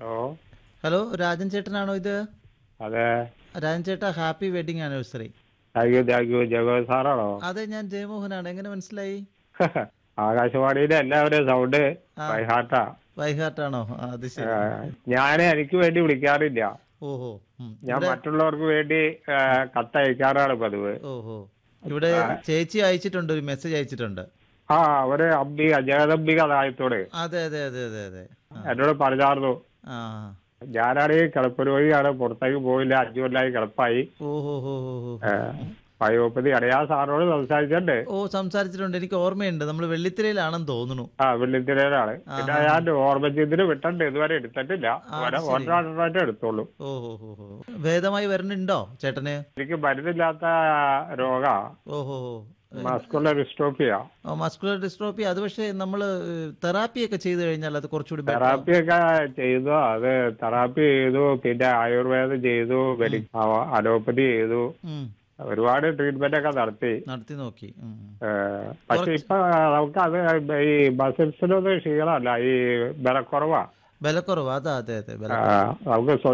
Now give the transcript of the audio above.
Hello hello Rajan ചേട്ടനാണോ ഇത് അതെ രാജൻ ചേട്ടാ happy wedding anniversary thank you thank you Jagath സാറാണോ അതെ ഞാൻ ജയമോഹനാണ് എങ്ങനെ മനസ്സിലായി ആകാശവാണിയിലെ എല്ലാവരുടെയും സൗണ്ട് ആ. ബൈഹാർട്ടാ വൈഹാട്ടാണോ ആ, അത് ശരി ഞാൻ എനിക്ക് വേണ്ടി വിളിക്കാറില്ല ഓഹോ ഉം. ഞാൻ ഇവിടെ മറ്റുള്ളവർക്ക് വേണ്ടി ആ, കത്തയക്കാറാണ് പതിവ് ഓഹോ ഇവിടെ ചേച്ചി അയച്ചിട്ടുണ്ട് ഒരു മെസ്സേജ് അയച്ചിട്ടുണ്ട് ആ ഒരു അംബിക ജഗദംബിക നായത്തോട് അതെ അതെ അതെ അതെ അതെ ആ, എന്നോട് പറഞ്ഞായിരുന്നു ആ ഞാനാണെങ്കിൽ കിടപ്പ് രോഗിയാണ് പുറത്തേക്ക് പോയില്ല അഞ്ചു കൊല്ലായി കിടപ്പായി ഓഹോ ഹോ ഹോ ഹോ പയോപ്പതി അറിയാ സാറിനോട് സംസാരിച്ചിട്ടുണ്ട് ഓ സംസാരിച്ചിട്ടുണ്ട് എനിക്ക് ഓർമ്മയുണ്ട് നമ്മൾ വെള്ളിത്തിരയിലാണെന്ന് തോന്നുന്നു ആ വെള്ളിത്തിരയിലാണ് പിന്നെ ഞാൻ ഓർമ്മചിന്തിന് വിട്ടുണ്ട് ഇതുവരെ എടുത്തിട്ടില്ല ആ, ഒര- ശരി. ഒരെണ്ണമായിട്ട് എടുത്തോളൂ ഓ ഹോ ഹോ ഹോ ഭേദമായി വരുന്നുണ്ടോ ചേട്ടന് എനിക്ക് മരുന്നില്ലാത്ത രോഗ ഓഹോ ഹോ മസ്കുലർ ഡിസ്ട്രോഫിയ മസ്കുലർ ഡിസ്ട്രോപ്പി അത് പക്ഷേ നമ്മൾ തെറാപ്പി ഒക്കെ ചെയ്തു കഴിഞ്ഞാൽ അത് കുറച്ചുകൂടി better ആവും. തെറാപ്പി ഒക്കെ ചെയ്തു അത് തെറാപ്പി ചെയ്തു പിന്നെ ആയുർവേദം ചെയ്തു മെഡി അലോപ്പതി ചെയ്തു ഉം, ഒരുപാട് ട്രീറ്റ്മെന്റ് ഒക്കെ നടത്തി നടത്തി നോക്കി ഉം. ഏഹ് പക്ഷെ ഇപ്പൊ നമുക്ക് അത് ഈ മസിൽസിനൊന്നും ക്ഷീണമല്ല ഈ ബലക്കുറവാ വിലക്കുറവ് അതാ അതെ അതെ വില ആ, നമുക്ക്